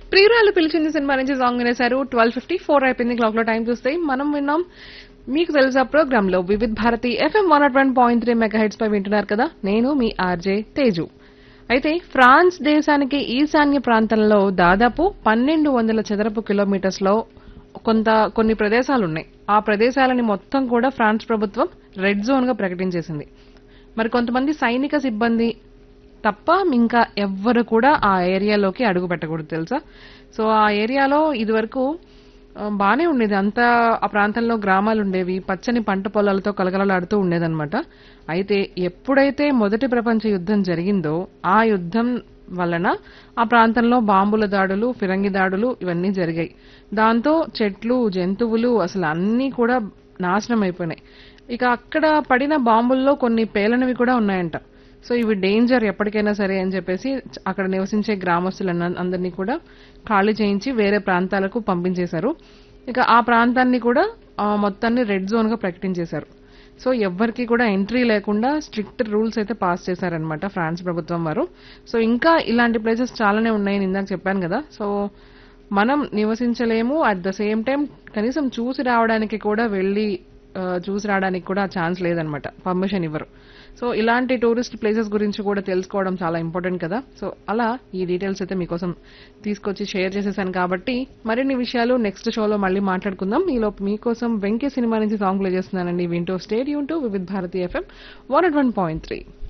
ప్రియురాలు పిలిచింది సినిమా నుంచి సాంగ్ వినేశారు ట్వెల్వ్ ఫిఫ్టీ ఫోర్ అయిపోయింది క్లాక్ లో టైం చూస్తే మనం విన్నాం మీకు తెలుసా ప్రోగ్రామ్ లో Vividh Bharati FM one nought one point three mega hits పై వింటున్నారు కదా నేను మీ ఆర్జే తేజు అయితే ఫ్రాన్స్ దేశానికి ఈశాన్య ప్రాంతంలో దాదాపు పన్నెండు వందల చదరపు కిలోమీటర్స్ లో కొంత కొన్ని ప్రదేశాలు ఉన్నాయి ఆ ప్రదేశాలని మొత్తం కూడా ఫ్రాన్స్ ప్రభుత్వం రెడ్ జోన్ గా ప్రకటించేసింది మరి కొంతమంది సైనిక సిబ్బంది తప్ప ఇంకా ఎవ్వరు కూడా ఆ ఏరియాలోకి అడుగు పెట్టకూడదు తెలుసా సో ఆ ఏరియాలో ఇదివరకు ఆ, బానే ఉండేది అంతా ఆ ప్రాంతంలో గ్రామాలు ఉండేవి పచ్చని పంట పొలాలతో కలకలలాడుతూ ఉండేదన్నమాట అయితే ఎప్పుడైతే మొదటి ప్రపంచ యుద్ధం జరిగిందో ఆ యుద్ధం వలన ఆ ప్రాంతంలో బాంబుల దాడులు ఫిరంగి దాడులు ఇవన్నీ జరిగాయి దాంతో చెట్లు జంతువులు అసలు అన్నీ కూడా నాశనం అయిపోయినాయి ఇక అక్కడ పడిన బాంబుల్లో కొన్ని పేలనవి కూడా ఉన్నాయంట సో ఇవి డేంజర్ ఎప్పటికైనా సరే అని చెప్పేసి చ- అక్కడ నివసించే గ్రామస్తులను అందరినీ కూడా ఖాళీ చేయించి వేరే ప్రాంతాలకు పంపించేశారు ఇక ఆ ప్రాంతాన్ని కూడా ఆ, మొత్తాన్ని రెడ్ జోన్ గా ప్రకటించేశారు సో ఎవ్వరికి కూడా ఎంట్రీ లేకుండా స్ట్రిక్ట్ రూల్స్ అయితే పాస్ చేశారనమాట ఫ్రాన్స్ ప్రభుత్వం వారు సో ఇంకా ఇలాంటి ప్లేసెస్ చాలానే ఉన్నాయని ఇందాక చెప్పాను కదా సో మనం నివసించలేము అట్ ద సేమ్ టైం కనీసం చూసి రావడానికి కూడా వెళ్ళి ఆ, చూసి రావడానికి కూడా ఛాన్స్ లేదనమాట పర్మిషన్ ఇవ్వరు సో ఇలాంటి టూరిస్ట్ ప్లేసెస్ గురించి కూడా తెలుసుకోవడం చాలా ఇంపార్టెంట్ కదా సో అలా ఈ డీటెయిల్స్ అయితే మీకోసం తీసుకొచ్చి షేర్ చేసేసాను కాబట్టి మరిన్ని విషయాలు నెక్స్ట్ షోలో మళ్ళీ మాట్లాడుకుందాం ఈలోపు మీకోసం వెంకీ సినిమా నుంచి సాంగ్ ప్లే చేస్తున్నానండి వింటూ stay tuned to Vividh Bharati FM one one point three